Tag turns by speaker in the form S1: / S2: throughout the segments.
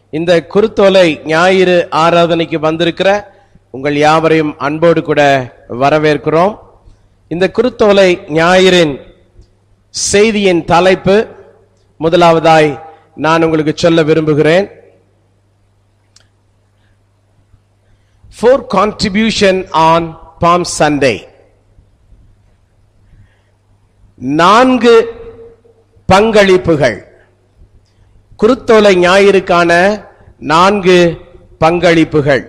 S1: இந்த குருத்தோலை ஞாயிறு ஆராதனைக்கு வந்திருக்கிற உங்கள் யாவரையும் அன்போடு கூட வரவேற்கிறோம் இந்த குருத்தோலை ஞாயிறின் செய்தியின் தலைப்பு முதலாவதாய் நான் உங்களுக்கு சொல்ல விரும்புகிறேன் four contribution on palm Sunday நான்கு பங்களிப்புகள் குருத்தோலை ஞாயிறுக்கான நான்கு பங்களிப்புகள்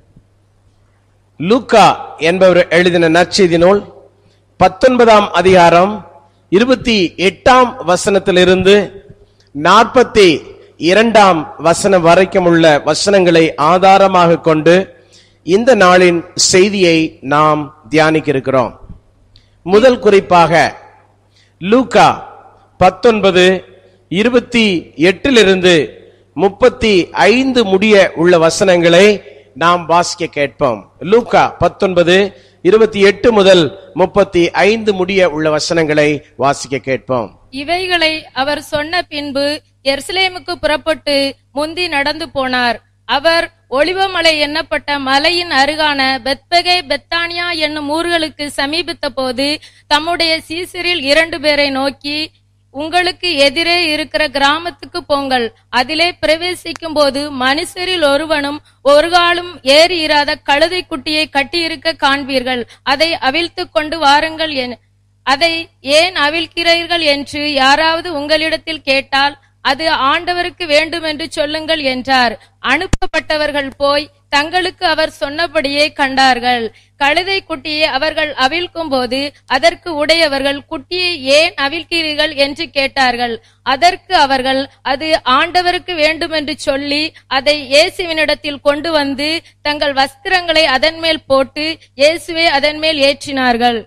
S1: லூக்கா என்பவர் எழுதின நற்செய்தி நூல் பத்தொன்பதாம் அதிகாரம் இருபத்தி எட்டாம் வசனத்திலிருந்து நாற்பத்தி இரண்டாம் வசனம் வரைக்கும் உள்ள வசனங்களை ஆதாரமாக கொண்டு இந்த நாளின் செய்தியை நாம் தியானிக்க இருக்கிறோம் முதல் குறிப்பாக லூக்கா பத்தொன்பது இருபத்தி எட்டிலிருந்து முப்பத்தி ஐந்து முடிய உள்ள வசனங்களை நாம் வாசிக்க கேட்போம் லூக்கா பத்தொன்பது இருபத்தி எட்டு முதல் முப்பத்தி ஐந்து முடிய உள்ள வசனங்களை வாசிக்க கேட்போம்
S2: இவைகளை அவர் சொன்ன பின்பு எருசலேமுக்கு புறப்பட்டு முந்தி நடந்து போனார் அவர் ஒளிவமலை எண்ணப்பட்ட மலையின் அருகான பெத்பகே பெத்தானியா என்னும் ஊர்களுக்கு சமீபித்த போது தம்முடைய சீசரில் இரண்டு பேரை நோக்கி உங்களுக்கு எதிரே இருக்கிற கிராமத்துக்கு போங்கள் அதிலே பிரவேசிக்கும் போது மனுஷரில் ஒருவனும் ஒரு காலும் ஏறி இராத கழுதை குட்டியை கட்டியிருக்க காண்பீர்கள் அதை அவிழ்த்து கொண்டு வாருங்கள் என அதை ஏன் அவிழ்க்கிறீர்கள் என்று யாராவது உங்களிடத்தில் கேட்டால் அது ஆண்டவருக்கு வேண்டும் என்று சொல்லுங்கள் என்றார் அனுப்பப்பட்டவர்கள் போய் தங்களுக்கு அவர் சொன்னபடியே கண்டார்கள் கழுதை குட்டியை அவர்கள் அவிழ்க்கும் போது அதற்கு உடையவர்கள் குட்டியை ஏன் அவிழ்க்கிறீர்கள் என்று கேட்டார்கள் அதற்கு அவர்கள் அது ஆண்டவருக்கு வேண்டும் என்று சொல்லி அதை இயேசுவினிடத்தில் கொண்டு வந்து தங்கள் வஸ்திரங்களை அதன் மேல் போட்டு இயேசுவை அதன் மேல் ஏற்றினார்கள்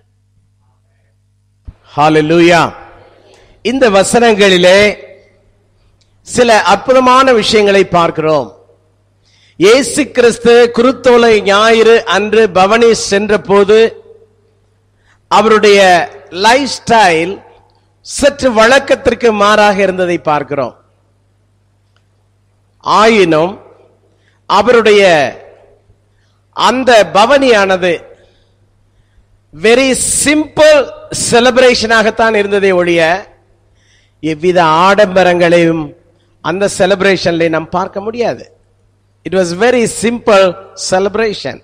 S1: ஹalleluya இந்த வசனங்களிலே சில அற்புதமான விஷயங்களை பார்க்கிறோம் இயேசு கிறிஸ்து குருத்தோலை ஞாயிறு அன்று பவனி சென்ற போது அவருடைய லைஃப் ஸ்டைல் சற்று வழக்கத்திற்கு மாறாக இருந்ததை பார்க்கிறோம் ஆயினும் அவருடைய அந்த பவனியானது வெரி சிம்பிள் செலிப்ரேஷனாகத்தான் இருந்ததே ஒழிய எவ்வித ஆடம்பரங்களையும் அந்த செலிப்ரேஷன்ல நாம் பார்க்க முடியாது it was very simple celebration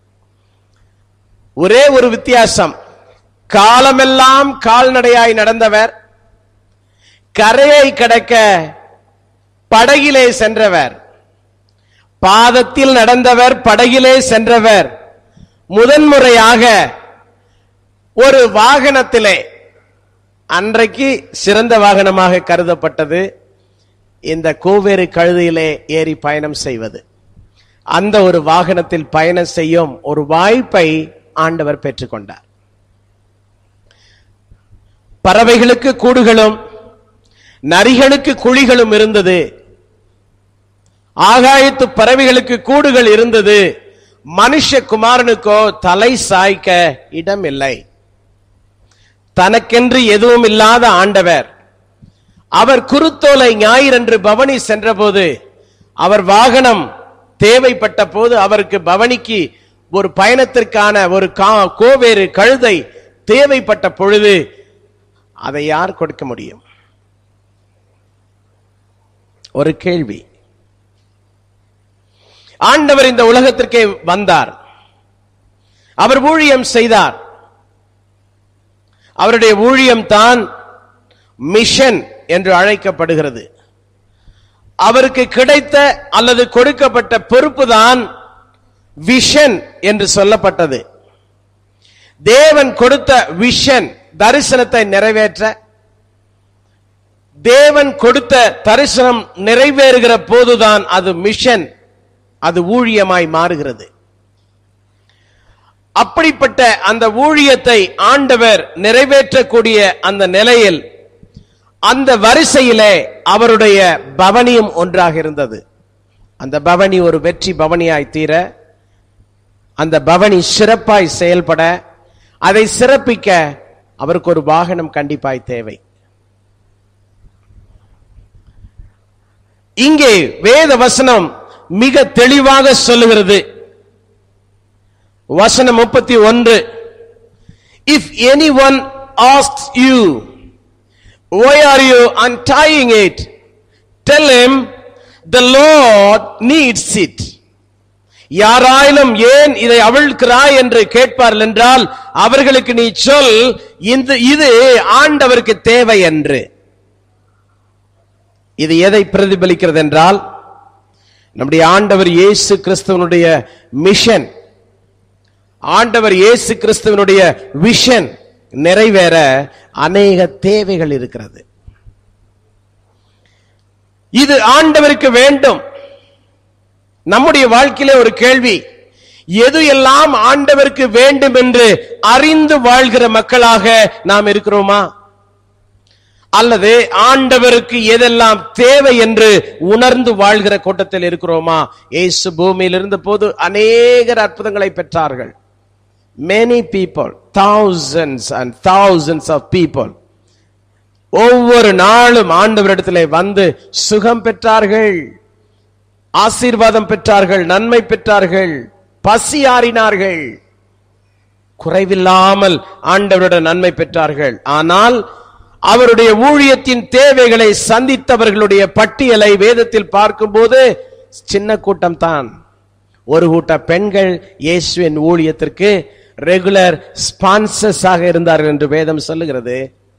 S1: ஒரே ஒரு வித்தியாசம் காலமெல்லாம் கால்நடையாய் நடந்தவர் கரையை கடக்க படகிலே சென்றவர் பாதத்தில் நடந்தவர் படகிலே சென்றவர் முதன்முறையாக ஒரு வாகனத்திலே அன்றைக்கு சிறந்த வாகனமாக கருதப்பட்டது இந்த கோவேறு கழுதையிலே ஏறி பயணம் செய்வது அந்த ஒரு வாகனத்தில் பயணம் செய்யும் ஒரு வாய்ப்பை ஆண்டவர் பெற்றுக்கொண்டார் பறவைகளுக்கு கூடுகளும் நரிகளுக்கு குழிகளும் இருந்தது ஆகாயத்து பறவைகளுக்கு கூடுகள் இருந்தது மனுஷ குமாரனுக்கோ தலை சாய்க்க இடம் இல்லை தனக்கென்று எதுவும் இல்லாத ஆண்டவர் அவர் குருத்தோலை ஞாயிறன்று பவனி சென்றபோது அவர் வாகனம் தேவைப்பட்ட போது அவருக்கு பவனிக்கு ஒரு பயணத்திற்கான ஒரு கா- கோவேறு கழுதை தேவைப்பட்ட பொழுது அதை யார் கொடுக்க முடியும் ஒரு கேள்வி ஆண்டவர் இந்த உலகத்திற்கே வந்தார் அவர் ஊழியம் செய்தார் அவருடைய ஊழியம் தான் மிஷன் என்று அழைக்கப்படுகிறது அவருக்கு கிடைத்த அல்லது கொடுக்கப்பட்ட பொறுப்பு தான் விஷன் என்று சொல்லப்பட்டது தேவன் கொடுத்த விஷன் தரிசனத்தை நிறைவேற்ற தேவன் கொடுத்த தரிசனம் நிறைவேறுகிற போதுதான் அது மிஷன் அது ஊழியமாய் மாறுகிறது அப்படிப்பட்ட அந்த ஊழியத்தை ஆண்டவர் நிறைவேற்றக்கூடிய அந்த நிலையில் அந்த வரிசையிலே அவருடைய பவனியும் ஒன்றாக இருந்தது அந்த பவனி ஒரு வெற்றி பவனியாய் தீர அந்த பவனி சிறப்பாய் செயல்பட அதை சிறப்பிக்க அவருக்கு ஒரு வாகனம் கண்டிப்பாய் தேவை இங்கே வேத வசனம் மிக தெளிவாக சொல்லுகிறது வசனம் முப்பத்தி ஒன்று if any one ask you why are you untying it tell him the lord needs it யாராயிலும் ஏன் இதை அவிழ்க்கிறாய் என்று கேட்பார்கள் என்றால் அவர்களுக்கு நீ சொல் இந்த இது ஆண்டவருக்கு தேவை என்று இது எதை பிரதிபலிக்கிறது என்றால் நம்முடைய ஆண்டவர் இயேசு கிறிஸ்துவனுடைய மிஷன் ஆண்டவர் இயேசு கிறிஸ்துவனுடைய விஷன் நிறைவேற அநேக தேவைகள் இருக்கிறது இது ஆண்டவருக்கு வேண்டும் நம்முடைய வாழ்க்கையிலே ஒரு கேள்வி எது எல்லாம் ஆண்டவருக்கு வேண்டும் என்று அறிந்து வாழ்கிற மக்களாக நாம் இருக்கிறோமா அல்லது ஆண்டவருக்கு எதெல்லாம் தேவை என்று உணர்ந்து வாழ்கிற கூட்டத்தில் இருக்கிறோமா இயேசு பூமியில் இருந்த போது அநேகர் அற்புதங்களை பெற்றார்கள் many people thousands and thousands of people ஒவ்வொரு நாளும் ஆண்டவரிடத்திலே வந்து சுகம் பெற்றார்கள் ஆசீர்வாதம் பெற்றார்கள் நன்மை பெற்றார்கள் பசி ஆறினார்கள் குறைவில்லாமல் ஆண்டவரிடம் நன்மை பெற்றார்கள் ஆனால் அவருடைய ஊழியத்தின் தேவைகளை சந்தித்தவர்களுடைய பட்டியலை வேதத்தில் பார்க்கும்போது சின்ன கூட்டம் தான் ஒரு கூட்ட பெண்கள் இயேசுவின் ஊழியத்திற்கு ரெகுலர் ஸ்பான்சர்ஸ் ஆக இருந்தார்கள் என்று வேதம் சொல்லுகிறது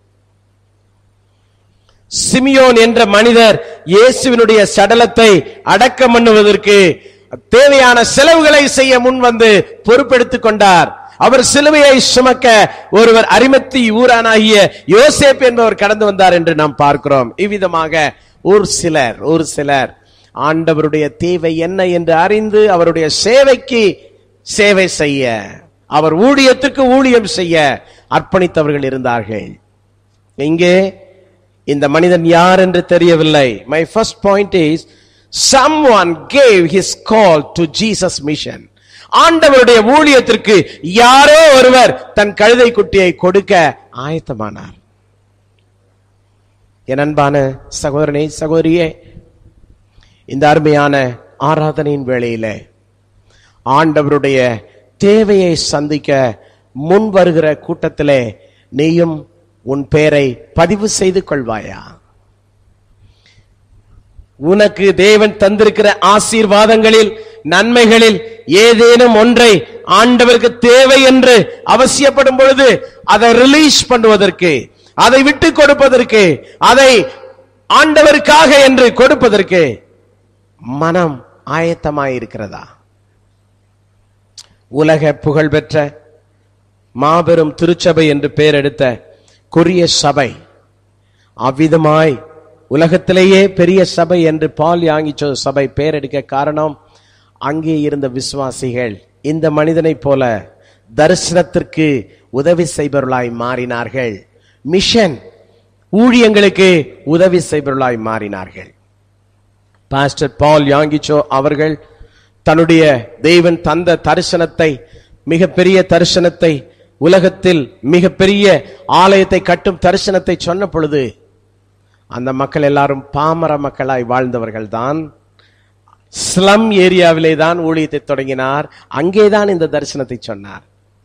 S1: சிமியோன் என்ற மனிதர் இயேசுவினுடைய சடலத்தை அடக்கம் பண்ணுவதற்கு தேவையான செலவுகளை செய்ய முன் வந்து பொறுப்பெடுத்துக் கொண்டார் அவர் சிலுவையை சுமக்க ஒருவர் அரிமத்தி ஊரானாகிய யோசேப் என்பவர் கடந்து வந்தார் என்று நாம் பார்க்கிறோம் இவ்விதமாக ஒரு சிலர் ஒரு சிலர் ஆண்டவருடைய தேவை என்ன என்று அறிந்து அவருடைய சேவைக்கு சேவை செய்ய அவர் ஊழியத்துக்கு ஊழியம் செய்ய அர்ப்பணித்தவர்கள் இருந்தார்கள் இங்கே இந்த மனிதன் யார் என்று தெரியவில்லை my first point is some one gave his call to Jesus mission ஆண்டவருடைய ஊழியத்திற்கு யாரோ ஒருவர் தன் கழுதை குட்டியை கொடுக்க ஆயத்தமானார் என் அன்பான சகோதரனே சகோதரியே இந்த அருமையான ஆராதனையின் வேளையில ஆண்டவருடைய தேவையை சந்திக்க முன் வருகிற கூட்டத்திலே நீயும் உன் பெயரை பதிவு செய்து கொள்வாயா உனக்கு தேவன் தந்திருக்கிற ஆசீர்வாதங்களில் நன்மைகளில் ஏதேனும் ஒன்றை ஆண்டவருக்கு தேவை என்று அவசியப்படும் பொழுது அதை ரிலீஸ் பண்ணுவதற்கு அதை விட்டு கொடுப்பதற்கு அதை ஆண்டவருக்காக என்று கொடுப்பதற்கு மனம் ஆயத்தமாயிருக்கிறதா உலக புகழ்பெற்ற மாபெரும் திருச்சபை என்று பெயர் எடுத்த கொரிய சபை அவ்விதமாய் உலகத்திலேயே பெரிய சபை என்று பால் யாங்கிச்சோ சபை பெயர் எடுக்க காரணம் அங்கே இருந்த விசுவாசிகள் இந்த மனிதனைப் போல தரிசனத்திற்கு உதவி செய்பவர்களாய் மாறினார்கள் மிஷன் ஊழியங்களுக்கு உதவி செய்பவர்களாய் மாறினார்கள் பாஸ்டர் பால் யாங்கிச்சோ அவர்கள் தன்னுடைய தேவன் தந்த தரிசனத்தை மிகப்பெரிய தரிசனத்தை உலகத்தில் மிகப்பெரிய ஆலயத்தை கட்டும் தரிசனத்தை சொன்ன பொழுது அந்த மக்கள் எல்லாரும் பாமர மக்களாய் வாழ்ந்தவர்கள் தான் ஸ்லம் ஏரியாவிலே தான் ஊழியத்தை தொடங்கினார் அங்கேதான் இந்த தரிசனத்தை சொன்னார்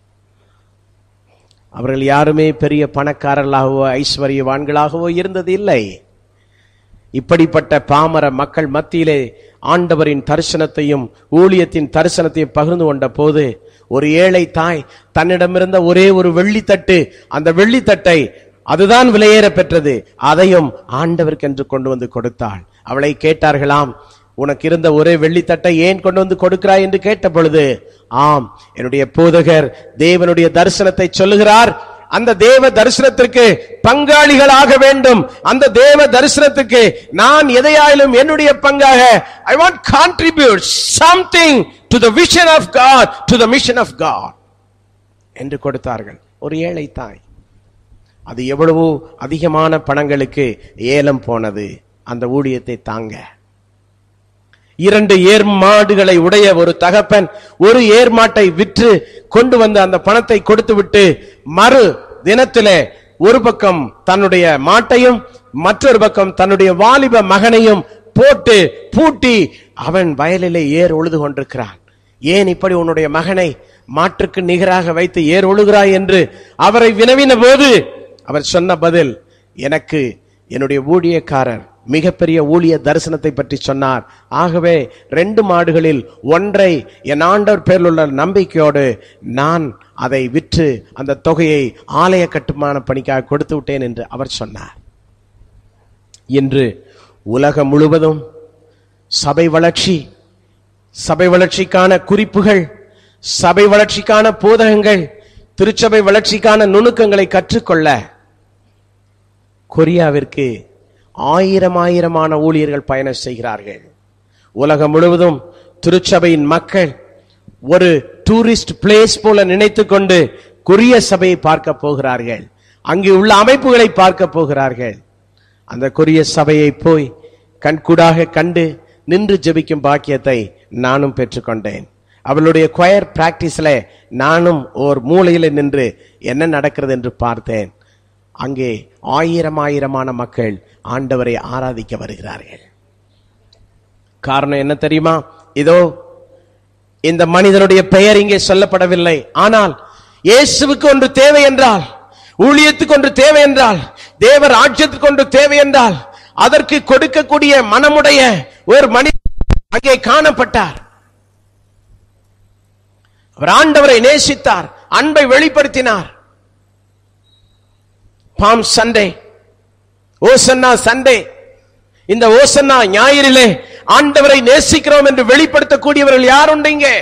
S1: அவர்கள் யாருமே பெரிய பணக்காரர்களாகவோ ஐஸ்வர்யவான்களாகவோ இருந்தது இல்லை இப்படிப்பட்ட பாமர மக்கள் மத்தியிலே ஆண்டவரின் தரிசனத்தையும் ஊழியத்தின் தரிசனத்தையும் பகிர்ந்து கொண்ட போது ஒரு ஏழை தாய் தன்னிடமிருந்த ஒரே ஒரு வெள்ளித்தட்டு அந்த வெள்ளித்தட்டை அதுதான் விலையேற பெற்றது அதையும் ஆண்டவருக்கென்று கொண்டு வந்து கொடுத்தாள் அவளை கேட்டார்களாம் உனக்கு இருந்த ஒரே வெள்ளித்தட்டை ஏன் கொண்டு வந்து கொடுக்கிறாய் என்று கேட்ட பொழுது ஆம் என்னுடைய போதகர் தேவனுடைய தரிசனத்தை சொல்லுகிறார் அந்த தேவ தரிசனத்திற்கு பங்காளிகளாக வேண்டும் அந்த தேவ தரிசனத்துக்கு நான் எதையாயிலும் என்னுடைய பங்காக I want contribute something to the vision of God to the mission of God என்று கொடுத்தார்கள் ஒரு ஏழை தாய் அது எவ்வளவோ அதிகமான பணங்களுக்கு ஏலம் போனது அந்த ஊழியத்தை தாங்க இரண்டு ஏர் மாடுகளை உடைய ஒரு தகப்பன் ஒரு ஏர் மாட்டை விற்று கொண்டு வந்து அந்த பணத்தை கொடுத்து விட்டு மறு தினத்திலே ஒரு பக்கம் தன்னுடைய மாட்டையும் மற்றொரு பக்கம் தன்னுடைய வாலிப மகனையும் போட்டு பூட்டி அவன் வயலிலே ஏர் உழுது கொண்டிருக்கிறான் ஏன் இப்படி உன்னுடைய மகனை மாற்றுக்கு நிகராக வைத்து ஏர் உழுகிறாய் என்று அவரை வினவின போது அவர் சொன்ன பதில் எனக்கு என்னுடைய ஊழியக்காரர் மிகப்பெரிய ஊழிய தரிசனத்தை பற்றி சொன்னார் ஆகவே ரெண்டு மாடுகளில் ஒன்றை என் ஆண்டவர் பேரில் உள்ள நம்பிக்கையோடு நான் அதை விற்று அந்த தொகையை ஆலய கட்டுமான பணிக்காக கொடுத்து விட்டேன் என்று அவர் சொன்னார் இன்று உலகம் முழுவதும் சபை வளர்ச்சி சபை வளர்ச்சிக்கான குறிப்புகள் சபை வளர்ச்சிக்கான போதகங்கள் திருச்சபை வளர்ச்சிக்கான நுணுக்கங்களை கற்றுக்கொள்ள கொரியாவிற்கு ஆயிரம் ஆயிரமான ஊழியர்கள் பயணம் செய்கிறார்கள் உலகம் முழுவதும் திருச்சபையின் மக்கள் ஒரு டூரிஸ்ட் பிளேஸ் போல நினைத்துக் கொண்டு கொரிய சபையை பார்க்க போகிறார்கள் அங்கே உள்ள அமைப்புகளை பார்க்க போகிறார்கள் அந்த கொரிய சபையை போய் கண்கூடாக கண்டு நின்று ஜெபிக்கும் பாக்கியத்தை நானும் பெற்றுக்கொண்டேன் அவளுடைய கொயர் பிராக்டிஸ்ல நானும் ஓர் மூலையில நின்று என்ன நடக்கிறது என்று பார்த்தேன் அங்கே ஆயிரம் ஆயிரமான மக்கள் ஆண்டவரை ஆராதிக்க வருகிறார்கள் காரணம் என்ன தெரியுமா இதோ இந்த மனிதனுடைய பெயர் இங்கே சொல்லப்படவில்லை ஆனால் இயேசுவுக்கு ஒன்று தேவை என்றால் ஊழியத்துக்கு ஒன்று தேவை என்றால் தேவ ராஜ்யத்துக்கு ஒன்று தேவை என்றால் அதற்கு கொடுக்கக்கூடிய மனமுடைய ஒரு மனிதன் அங்கே காணப்பட்டார் அவர் ஆண்டவரை நேசித்தார் அன்பை வெளிப்படுத்தினார் பாம் சண்டே ஓசன்னா சண்டே இந்த ஓசன்னா ஞாயிறிலே ஆண்டவரை நேசிக்கிறோம் என்று வெளிப்படுத்தக்கூடியவர்கள் யார் உண்டு இங்கே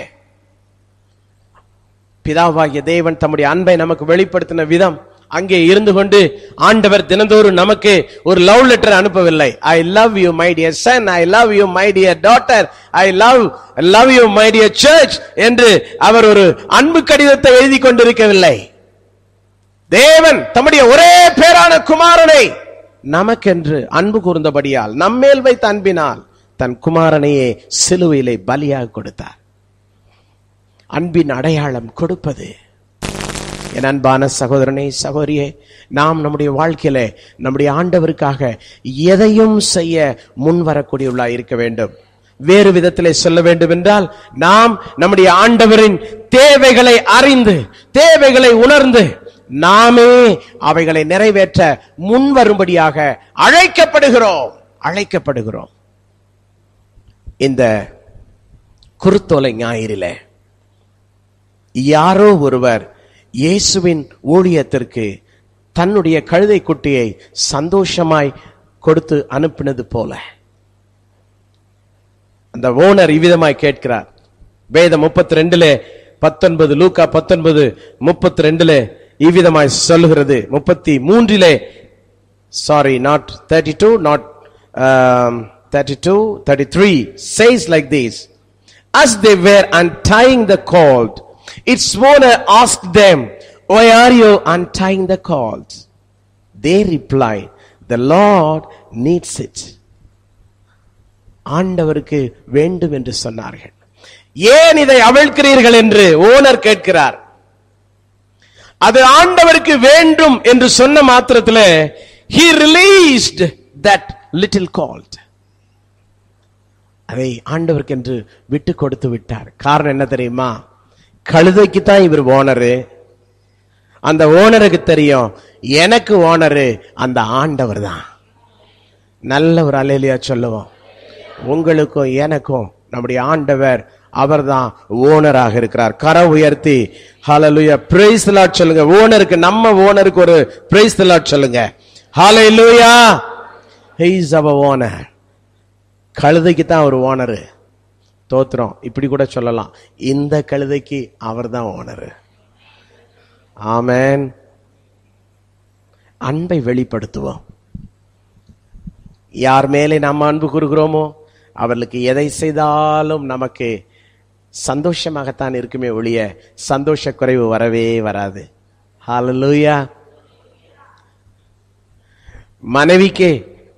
S1: பிதாவாகிய தேவன் தம்முடைய அன்பை நமக்கு வெளிப்படுத்தின விதம் அங்கே இருந்து கொண்டு ஆண்டவர் தினந்தோறும் நமக்கு ஒரு லவ் லெட்டர் அனுப்பவில்லை I love you my dear son I love you my dear daughter I love love you my dear church என்று அவர் ஒரு அன்பு கடிதத்தை எழுதி கொண்டிருக்கவில்லை தேவன் தம்முடைய ஒரே பேரான குமாரனை நமக்கென்று அன்பு கூர்ந்தபடியால் நம்மேல் வைத்த அன்பினால் தன் குமாரனையே சிலுவையிலே பலியாக கொடுத்தார் அன்பின் அடையாளம் கொடுப்பது என் அன்பான சகோதரனே சகோதரியே நாம் நம்முடைய வாழ்க்கையில நம்முடைய ஆண்டவருக்காக எதையும் செய்ய முன் வரக்கூடியவர்களாய் இருக்க வேண்டும் வேறு விதத்திலே சொல்ல வேண்டும் என்றால் நாம் நம்முடைய ஆண்டவரின் தேவைகளை அறிந்து தேவைகளை உணர்ந்து நாமே அவைகளை நிறைவேற்ற முன் வரும்படியாக அழைக்கப்படுகிறோம் அழைக்கப்படுகிறோம் இந்த குருத்தோலை ஞாயிறிலே யாரோ ஒருவர் இயேசுவின் ஊழியத்திற்கு தன்னுடைய கழுதை குட்டியை சந்தோஷமாய் கொடுத்து அனுப்பினது போல அந்த ஓனர் இவ்விதமாய் கேட்கிறார் வேதம் முப்பத்தி ரெண்டுல பத்தொன்பது லூக்கா பத்தொன்பது முப்பத்தி ரெண்டுல இவ்விதமாய் சொல்லுகிறது முப்பத்தி மூன்றிலே sorry not thirty two not thirty two thirty three says like this as they were untying the cord its owner asked them why are you untying the cords they replied the lord needs it ஆண்டவருக்கு வேண்டும் என்று சொன்னார்கள் ஏன் இதை அவிழ்க்கிறீர்கள் என்று owner கேட்கிறார் அது ஆண்டவருக்கு வேண்டும் என்று சொன்ன மாத்திரத்தில் he released that little colt அதை ஆண்டவருக்கு என்று விட்டு கொடுத்து விட்டார் காரணம் என்ன தெரியுமா கழுதைக்கு தான் இவர் ஓனரு அந்த ஓனருக்கு தெரியும் எனக்கு ஓனரு அந்த ஆண்டவர் தான் நல்ல ஒரு அலையிலியா சொல்லுவோம் உங்களுக்கும் எனக்கும் நம்முடைய ஆண்டவர் அவர்தான் ஓனராக இருக்கிறார் கரை உயர்த்தி ஹalleluya praise the lord சொல்லுங்க ஓனருக்கு நம்ம ஓனருக்கு ஒரு praise the lord சொல்லுங்க ஹalleluya he is our owner கழுதைக்கு தான் ஒரு ஓனரு தோத்திரம் இப்படி கூட சொல்லலாம் இந்த கழுதைக்கு அவர்தான் ஓனரு ஆமென் அன்பை வெளிப்படுத்துவோம் யார் மேலே நாம் அன்பு கூறுகிறோமோ அவர்களுக்கு எதை செய்தாலும் நமக்கு சந்தோஷமாகத்தான் இருக்குமே ஒழிய சந்தோஷ குறைவு வரவே வராது ஹalleluya மனைவிக்கு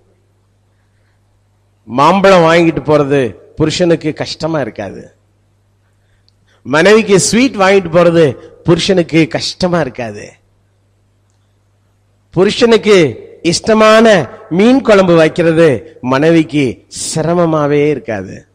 S1: மாம்பழம் வாங்கிட்டு போறது புருஷனுக்கு கஷ்டமா இருக்காது மனைவிக்கு ஸ்வீட் வாங்கிட்டு போறது புருஷனுக்கு கஷ்டமா இருக்காது புருஷனுக்கு இஷ்டமான மீன் குழம்பு வைக்கிறது மனைவிக்கு சிரமமாவே இருக்காது